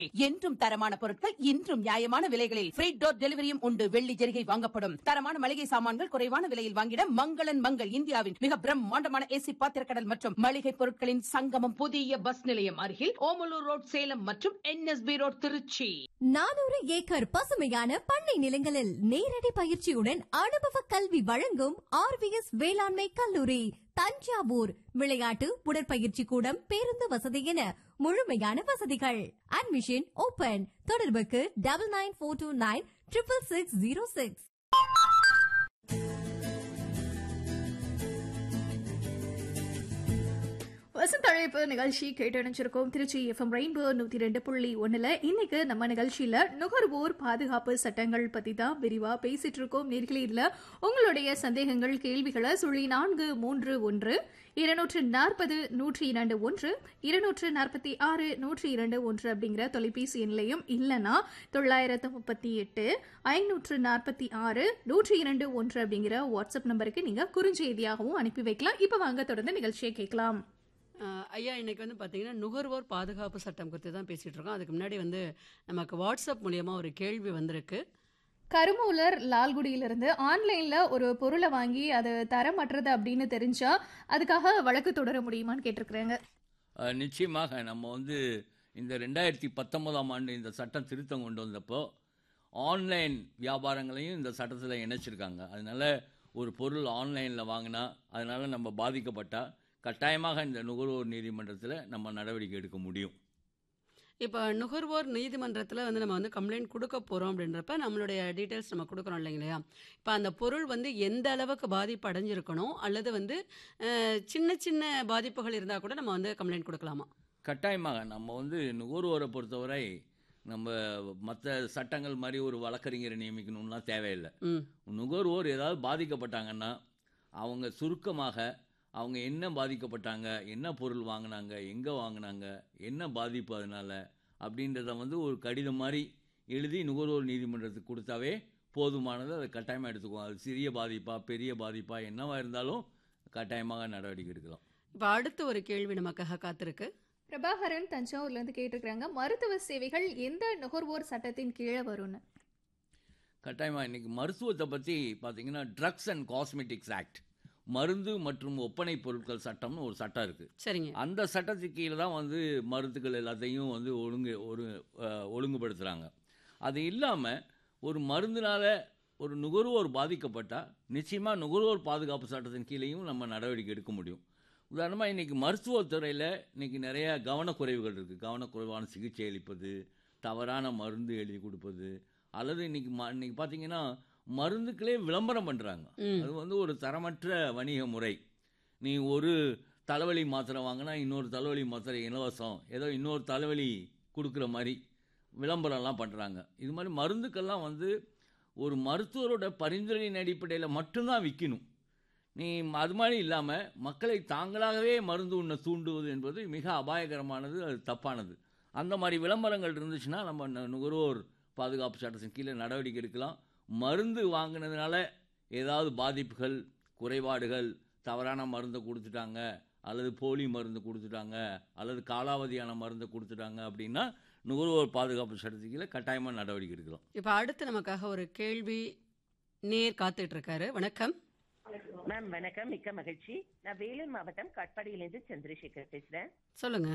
என்றும் தரமான பொருட்கள் இன்றும் நியாயமான விலைகளில் ஃப்ரீ டோர் டெலிவரியும் உண்டு வெள்ளி ஜெரிகை வாங்கப்படும் தரமான மளிகை சாமான்கள் குறைவான விலையில் வாங்கிட மங்களன் மங்கள் இந்தியாவின் மிக பிரம்மாண்டமான ஏசி பாத்திரக்கடல் மற்றும் மளிகை பொருட்களின் சங்கமம் புதிய பஸ் நிலையம் அருகில் ஓமலூர் ரோட் சேலம் மற்றும் என்எஸ்பி ரோட் திருச்சி நானூறு ஏக்கர் பசுமையான பண்ணை நிலங்களில் நேரடி பயிற்சியுடன் அனுபவ கல்வி வழங்கும் ஆர்விஎஸ் வேளாண்மை கல்லூரி தஞ்சாவூர் விளையாட்டு உடற்பயிற்சி கூடம் பேருந்து வசதி என முழுமையான வசதிகள் அட்மிஷன் ஓபன் தொடர்புக்கு double nine four two nine triple six zero six வசந்த அழைப்பு நிகழ்ச்சி கேட்டணிச்சிருக்கோம் திருச்சி எஃப்எம் ரெயின்போ நூத்தி ரெண்டு புள்ளி ஒண்ணுல இன்னைக்கு நம்ம நிகழ்ச்சியில நுகர்வோர் பாதுகாப்பு சட்டங்கள் பத்தி தான் விரிவா பேசிட்டு இருக்கோம் நேர்களே இதுல உங்களுடைய சந்தேகங்கள் கேள்விகளை சுழி நான்கு மூன்று ஒன்று இருநூற்று நாற்பது நூற்றி இரண்டு ஒன்று இருநூற்று நாற்பத்தி ஆறு நூற்றி இரண்டு ஒன்று அப்படிங்கிற தொலைபேசி எண்ணிலையும் இல்லனா தொள்ளாயிரத்து முப்பத்தி எட்டு ஐநூற்று நாற்பத்தி ஆறு நூற்றி இரண்டு ஒன்று அப்படிங்கிற வாட்ஸ்அப் நம்பருக்கு நீங்க குறுஞ்செய்தியாகவும் அனுப்பி வைக்கலாம் இப்ப வாங்க தொடர்ந்து நிகழ்ச்சியை கேட்கலாம் ஆஹ் ஐயா இன்னைக்கு வந்து பார்த்தீங்கன்னா நுகர்வோர் பாதுகாப்பு சட்டம் குறித்து தான் பேசிட்டு இருக்கோம் அதுக்கு முன்னாடி வந்து நமக்கு வாட்ஸ்அப் மூலியமா ஒரு கேள்வி வந்திருக்கு கருமூலர் லால்குடியிலிருந்து ஆன்லைன்ல ஒரு பொருளை வாங்கி அது தரமற்றது அப்படின்னு தெரிஞ்சா அதுக்காக வழக்கு தொடர முடியுமான்னு கேட்டிருக்கிறாங்க அஹ், நிச்சயமாக நம்ம வந்து இந்த ரெண்டாயிரத்தி பத்தொன்பதாம் ஆண்டு இந்த சட்டம் திருத்தம் கொண்டு வந்தப்போ ஆன்லைன் வியாபாரங்களையும் இந்த சட்டத்தில் இணைச்சிருக்காங்க அதனால ஒரு பொருள் ஆன்லைனில் வாங்கினா அதனால நம்ம பாதிக்கப்பட்டா கட்டாயமாக இந்த நுகர்வோர் நீதிமன்றத்தில் நம்ம நடவடிக்கை எடுக்க முடியும் இப்போ நுகர்வோர் நீதிமன்றத்தில் வந்து நம்ம வந்து கம்ப்ளைண்ட் கொடுக்க போகிறோம் அப்படின்றப்ப நம்மளுடைய டீட்டெயில்ஸ் நம்ம கொடுக்குறோம் இல்லைங்களா இப்போ அந்த பொருள் வந்து எந்த அளவுக்கு பாதிப்பு அடைஞ்சிருக்கணும் அல்லது வந்து அஹ், சின்ன சின்ன பாதிப்புகள் இருந்தால் கூட நம்ம வந்து கம்ப்ளைண்ட் கொடுக்கலாமா கட்டாயமாக நம்ம வந்து நுகர்வோரை பொறுத்தவரை நம்ம மற்ற சட்டங்கள் மாதிரி ஒரு வழக்கறிஞரை நியமிக்கணும்லாம் தேவையில்லை ம் நுகர்வோர் ஏதாவது பாதிக்கப்பட்டாங்கன்னா அவங்க சுருக்கமாக அவங்க என்ன பாதிக்கப்பட்டாங்க என்ன பொருள் வாங்கினாங்க எங்கே வாங்கினாங்க என்ன பாதிப்பு அதனால் அப்படின்றத வந்து ஒரு கடிதம் மாதிரி எழுதி நுகர்வோர் நீதிமன்றத்துக்கு கொடுத்தாவே போதுமானது அதை கட்டாயமாக எடுத்துக்குவோம் அது சிறிய பாதிப்பா பெரிய பாதிப்பா என்னவா இருந்தாலும் கட்டாயமாக நடவடிக்கை எடுக்கலாம் இப்போ அடுத்த ஒரு கேள்வி நமக்காக காத்திருக்கு பிரபாகரன் தஞ்சாவூர்ல இருந்து கேட்டிருக்கிறாங்க மருத்துவ சேவைகள் எந்த நுகர்வோர் சட்டத்தின் கீழே வரும்னு கட்டாயமாக இன்னைக்கு மருத்துவத்தை பற்றி பார்த்தீங்கன்னா ட்ரக்ஸ் அண்ட் காஸ்மெட்டிக்ஸ் ஆக்ட் மருந்து மற்றும் ஒப்பனை பொருட்கள் சட்டம்னு ஒரு சட்டம் இருக்குது சரிங்க அந்த சட்டத்துக்கு கீழே தான் வந்து மருந்துகள் எல்லாத்தையும் வந்து ஒழுங்கு ஒரு அஹ், ஒழுங்குபடுத்துகிறாங்க அது இல்லாமல் ஒரு மருந்தினால ஒரு நுகர்வோர் பாதிக்கப்பட்டால் நிச்சயமாக நுகர்வோர் பாதுகாப்பு சட்டத்தின் கீழேயும் நம்ம நடவடிக்கை எடுக்க முடியும் உதாரணமாக இன்றைக்கி மருத்துவத்துறையில் இன்றைக்கி நிறைய கவனக்குறைவுகள் இருக்குது கவனக்குறைவான சிகிச்சை அளிப்பது தவறான மருந்து எழுதி கொடுப்பது அல்லது இன்றைக்கி ம இன்னைக்கு பார்த்தீங்கன்னா மருந்துக்களே விளம்பரம் பண்ணுறாங்க அது வந்து ஒரு தரமற்ற வணிக முறை நீ ஒரு தலைவலி மாத்திரை வாங்கினா இன்னொரு தலைவலி மாத்திரை இலவசம் ஏதோ இன்னொரு தலைவலி கொடுக்குற மாதிரி விளம்பரம்லாம் பண்ணுறாங்க இது மாதிரி மருந்துக்கெல்லாம் வந்து ஒரு மருத்துவரோட பரிந்துரையின் அடிப்படையில் மட்டும்தான் விற்கணும் நீ அது மாதிரி இல்லாமல் மக்களை தாங்களாகவே மருந்து உண்ண தூண்டுவது என்பது மிக அபாயகரமானது அது தப்பானது அந்த மாதிரி விளம்பரங்கள் இருந்துச்சுன்னா நம்ம நு- நுகர்வோர் பாதுகாப்பு சட்டத்தின் கீழே நடவடிக்கை எடுக்கலாம் மருந்து வாங்கினதுனால ஏதாவது பாதிப்புகள் குறைபாடுகள் தவறான மருந்தை கொடுத்துட்டாங்க அல்லது போலி மருந்து கொடுத்துட்டாங்க அல்லது காலாவதியான மருந்தை கொடுத்துட்டாங்க அப்படின்னா நுகர்வோர் பாதுகாப்பு சட்டத்துக்கு கீழே கட்டாயமாக நடவடிக்கை எடுக்கலாம் இப்போ அடுத்து நமக்காக ஒரு கேள்வி நேர் காத்துட்டு இருக்காரு வணக்கம் மேம் வணக்கம் மிக்க மகிழ்ச்சி நான் வேலூர் மாவட்டம் கட்பாடியிலிருந்து சந்திரசேகர் பேசுறேன் சொல்லுங்க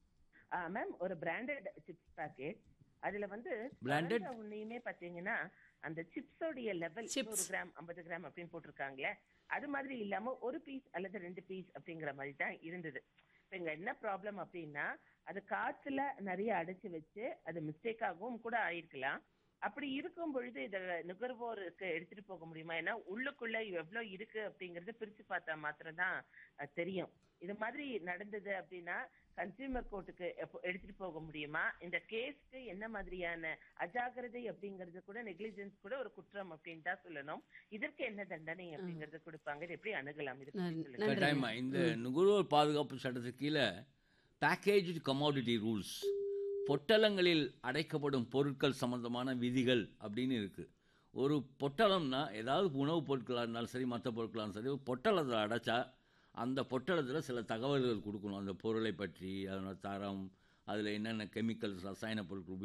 ஆ, மேம் ஒரு பிராண்டட் சிப்ஸ் பாக்கெட் அதுல வந்து Branded? கலந்த உன்னையுமே பாத்தீங்கன்னா அந்த சிப்ஸோடைய லெவல் Chips. நூறு கிராம் ஐம்பது கிராம் அப்படின்னு போட்டிருக்காங்களே அது மாதிரி இல்லாம ஒரு பீஸ் அல்லது ரெண்டு பீஸ் அப்படிங்கிற மாதிரி தான் இருந்தது இப்ப இங்க என்ன ப்ராப்ளம் அப்படின்னா அது காற்றுல நிறைய அடைச்சு வச்சு அது மிஸ்டேக் ஆகவும் கூட ஆயிருக்கலாம் அப்படி இருக்கும் பொழுது இத நுகர்வோருக்கு எடுத்துட்டு போக முடியுமா ஏன்னா உள்ளுக்குள்ள எவ்வளவு இருக்கு அப்படிங்கறது பிரிச்சு பார்த்தா மாத்திரம்தான் அஹ், தெரியும் இது மாதிரி நடந்தது அப்படின்னா கன்சியூமர் கோர்ட்டுக்கு எடுத்துட்டு போக முடியுமா இந்த கேஸ்க்கு என்ன மாதிரியான அஜாக்கிரதை அப்படிங்கறது கூட நெக்லிஜென்ஸ் கூட ஒரு குற்றம் அப்படின்னு தான் சொல்லணும் இதற்கு என்ன தண்டனை அப்படிங்கறது கொடுப்பாங்க இது எப்படி அணுகலாம் இது பத்தி நன்றி. சொல்லுங்க. நன்றி. கட்டாயமா இந்த நுகர்வோர் பாதுகாப்பு சட்டத்துக்கு கீழே பேக்கேஜ் கமாடிட்டி ரூல்ஸ் பொட்டலங்களில் அடைக்கப்படும் பொருட்கள் சம்பந்தமான விதிகள் அப்படின்னு இருக்கு ஒரு பொட்டலம்னா ஏதாவது உணவுப் பொருட்களாக இருந்தாலும் சரி மற்ற பொருட்களாக இருந்தாலும் சரி ஒரு பொட்டலத்தில் அடைச்சா அந்த பொட்டலத்தில் சில தகவல்கள் கொடுக்கணும் அந்த பொருளை பற்றி அதனோட தரம் அதில் என்னென்ன கெமிக்கல்ஸ் ரசாயன பொருட்கள்